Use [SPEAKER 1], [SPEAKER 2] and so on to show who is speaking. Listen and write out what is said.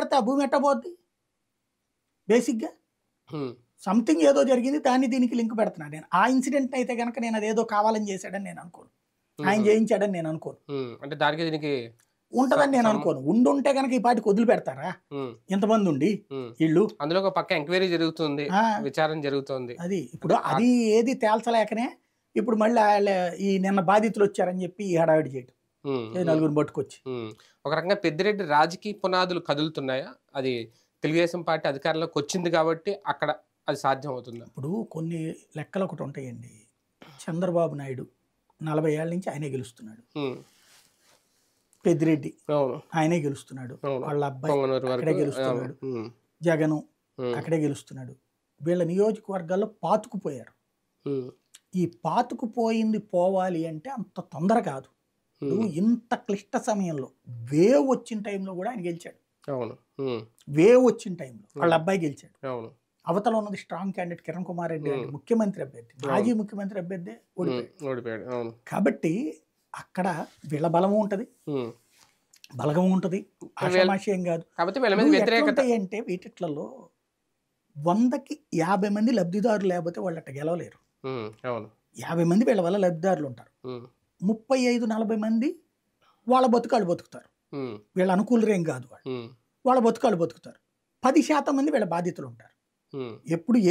[SPEAKER 1] మాట్లాడితే ఆ భూమి ఎట్టబోద్ది బేసిక్గా
[SPEAKER 2] ఉమ్,
[SPEAKER 1] సంథింగ్ ఏదో జరిగింది దాన్ని దీనికి లింక్ పెడుతున్నాను నేను ఆ ఇన్సిడెంట్ అయితే కనుక నేను అదేదో కావాలని చేశాడని నేను అనుకోను ఆయన చేయించాడని నేను అనుకోను
[SPEAKER 2] ఉమ్, అంటే దానికి దీనికి
[SPEAKER 1] ఉంటదని నేను
[SPEAKER 2] సమ-
[SPEAKER 1] అనుకోను ఉండుంటే కనుక ఈ పాటికి వదిలి పెడతారా
[SPEAKER 2] ఉమ్,
[SPEAKER 1] ఇంతమంది ఉండి
[SPEAKER 2] ఉమ్.
[SPEAKER 1] వీళ్ళు
[SPEAKER 2] అందులో ఒక పక్క ఎంక్వైరీ జరుగుతుంది
[SPEAKER 1] ఆ,
[SPEAKER 2] విచారణ జరుగుతుంది
[SPEAKER 1] అది ఇప్పుడు అది ఏది తేల్చలేకనే ఇప్పుడు మళ్ళీ వాళ్ళ ఈ నిన్న బాధితులు వచ్చారని చెప్పి ఈ హడావిడి చేయటం
[SPEAKER 2] ఉమ్,
[SPEAKER 1] ఏ నలుగురిని పట్టుకొచ్చి
[SPEAKER 2] ఉమ్. ఒక రకంగా పెద్దిరెడ్డి రాజకీయ పునాదులు కదులుతున్నాయా అది తెలుగుదేశం పార్టీ అధికారంలోకి వచ్చింది కాబట్టి అక్కడ అది సాధ్యం అవుతుందా
[SPEAKER 1] ఇప్పుడు కొన్ని లెక్కలు ఒకటి ఉంటాయండి చంద్రబాబు నాయుడు నలభై ఏళ్ళ నుంచి ఆయనే గెలుస్తున్నాడు
[SPEAKER 2] ఉమ్,
[SPEAKER 1] పెద్దిరెడ్డి
[SPEAKER 2] అవును
[SPEAKER 1] ఆయనే గెలుస్తున్నాడు
[SPEAKER 2] అవును
[SPEAKER 1] వాళ్ళ అబ్బాయి
[SPEAKER 2] పొంగనూరు
[SPEAKER 1] అక్కడే
[SPEAKER 2] వరకు
[SPEAKER 1] గెలుస్తున్నాడు.
[SPEAKER 2] అవును. ఉమ్,
[SPEAKER 1] జగను
[SPEAKER 2] ఉమ్,
[SPEAKER 1] అక్కడే గెలుస్తున్నాడు వీళ్ళ నియోజకవర్గాల్లో పాతుకుపోయారు
[SPEAKER 2] ఉమ్,
[SPEAKER 1] ఈ పాతుకుపోయింది పోవాలి అంటే అంత తొందర కాదు ఇప్పుడు
[SPEAKER 2] ఉమ్,
[SPEAKER 1] ఇంత క్లిష్ట సమయంలో వేవ్ వచ్చిన టైంలో కూడా ఆయన గెలిచాడు
[SPEAKER 2] అవును ఉమ్,
[SPEAKER 1] వేవ్ వచ్చిన టైంలో వాళ్ళ అబ్బాయి గెలిచాడు
[SPEAKER 2] అవును
[SPEAKER 1] అవతల ఉన్నది స్ట్రాంగ్ క్యాండిడేట్ కిరణ్ కుమార్ రెడ్డి అంటే
[SPEAKER 2] Hmm.
[SPEAKER 1] ముఖ్యమంత్రి అభ్యర్థి మాజీ ముఖ్యమంత్రి అభ్యర్థి
[SPEAKER 2] ఉమ్,
[SPEAKER 1] ఓడిపోయాడు
[SPEAKER 2] ఓడిపోయాడు అవును
[SPEAKER 1] కాబట్టి అక్కడ వీళ్ళ బలము ఉంటది
[SPEAKER 2] ఉమ్.
[SPEAKER 1] బలగం ఉంటది ఆషామాషయం కాదు
[SPEAKER 2] కాబట్టి వీళ్ళ మీద
[SPEAKER 1] నువ్వు
[SPEAKER 2] వ్యతిరేకత
[SPEAKER 1] ఎట్లుంటాయి అంటే వీటిట్లలో వందకి యాభై మంది లబ్ధిదారులు లేకపోతే వాళ్ళు అట్ట గెలవలేరు
[SPEAKER 2] ఉమ్, అవును
[SPEAKER 1] యాభై మంది వీళ్ళ వల్ల లబ్ధిదారులు ఉంటారు
[SPEAKER 2] ఉమ్,
[SPEAKER 1] ముప్పై ఐదు నలభై మంది వాళ్ళ బతుకాళ్ళు బతుకుతారు
[SPEAKER 2] ఉమ్,
[SPEAKER 1] వీళ్ళ అనుకూలరేం కాదు వాళ్ళు
[SPEAKER 2] ఉమ్,
[SPEAKER 1] వాళ్ళ బతుకాళ్ళు బతుకుతారు పది శాతం మంది వీళ్ళ బాధితులు ఉంటారు
[SPEAKER 2] ఉమ్.
[SPEAKER 1] ఎప్పుడు